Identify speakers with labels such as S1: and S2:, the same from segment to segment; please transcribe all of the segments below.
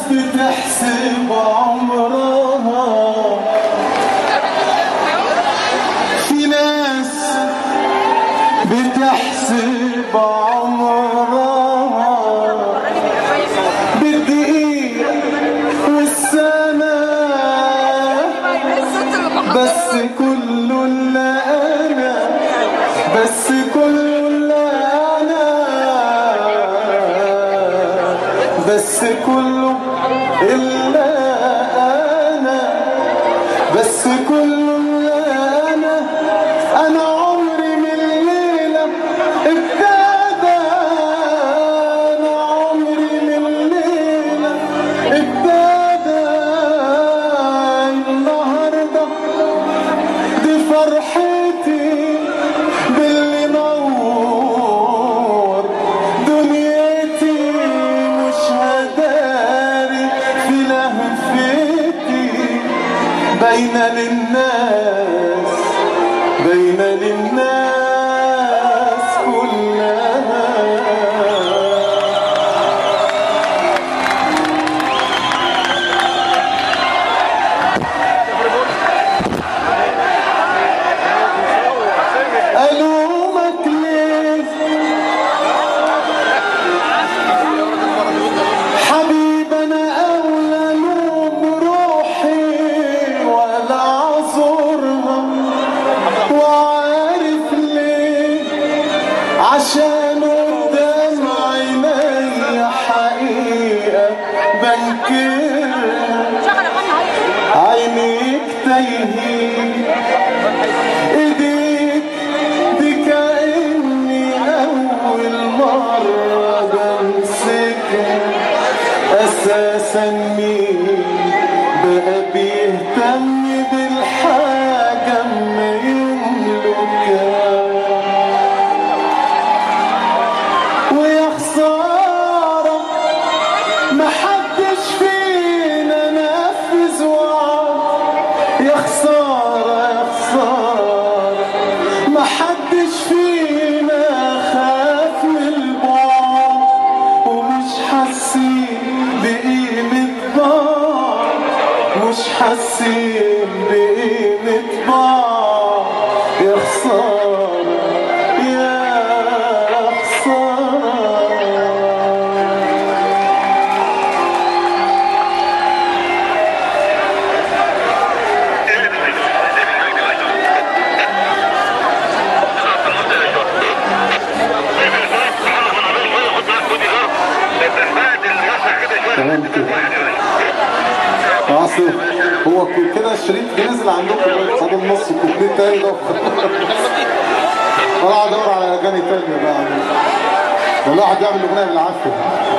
S1: بتحسب عمرها في ناس بتحسب عمرها بالدقيقة والسنة بس كله اللي أنا بس كله اللي أنا بس كله إلا أنا بس كله إلا أنا أنا عمري من الليلة ابتدى أنا عمري من الليلة ابتدى النهاردة دي فرحتي باللي نور دنيتي مش هداري في لهفتي باينة للناس باينة للناس كلها ألومك ليه حبيب أنا أولى ألوم روحي ولا أعذرها وعارف ليه عشان قدام عيني حقيقة بنكرها عينيك تايهين ايديك دي كأني أول مرة بمسكها أساسا مين بقى بيهتم بالحاجة أما يملكها ويا خسارة محدش فينا نفذ وعد يا خسارة يا خسارة محدش فينا خاف من البعد ومش حاسين بقيمة بعض مش حاسين بقيمة بعض يا خسارة يا خسارة تمام كده اصل هو كده الشريط نزل عندكم خد النص كوبليه تاني ده طلع ادور على اغاني تانية بقى ده الواحد يعمل اغنيه بالعافيه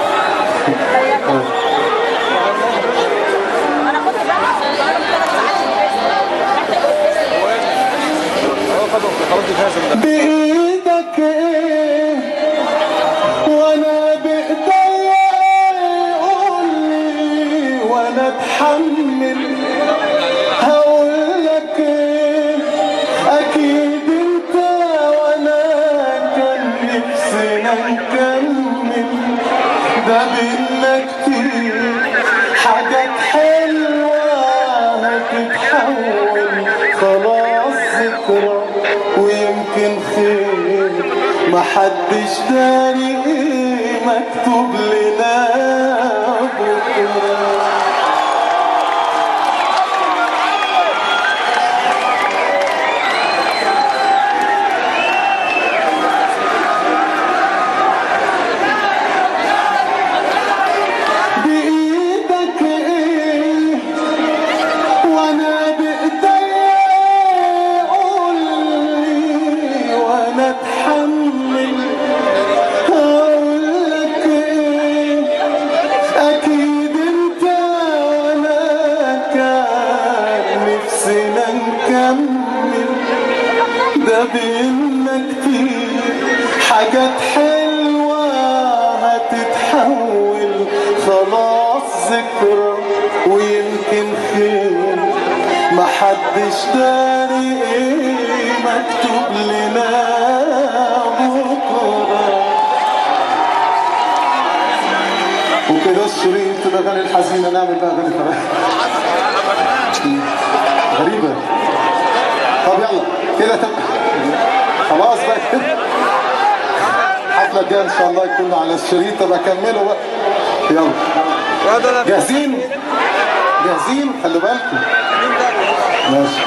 S1: بايدك ايه وانا بايديا ايه قول لي وانا اتحمل هقول لك ايه اكيد انت وانا كان نفسنا نكمل ده بينا كتير حاجات حلوة هتتحول خلاص ذكرى ويمكن خير محدش داري ايه مكتوب لنا بكره بإيدك إيه وأنا بإيديا قول لي وأنا أتحمل هقول لك إيه أكيد أنت وأنا كان نفسنا نكمل ده بينا كتير حاجات حلوة هتتحول خلاص ذكرى ويمكن خير محدش داري ايه مكتوب لنا بكره وكده الشريط ده اغاني الحزينه نعمل بقى اغاني فرح غريبه طب يلا كده تم خلاص بقى كده الحفله الجايه ان شاء الله يكون على الشريط طب اكمله بقى يلا جاهزين جاهزين خلي بالكم ماشي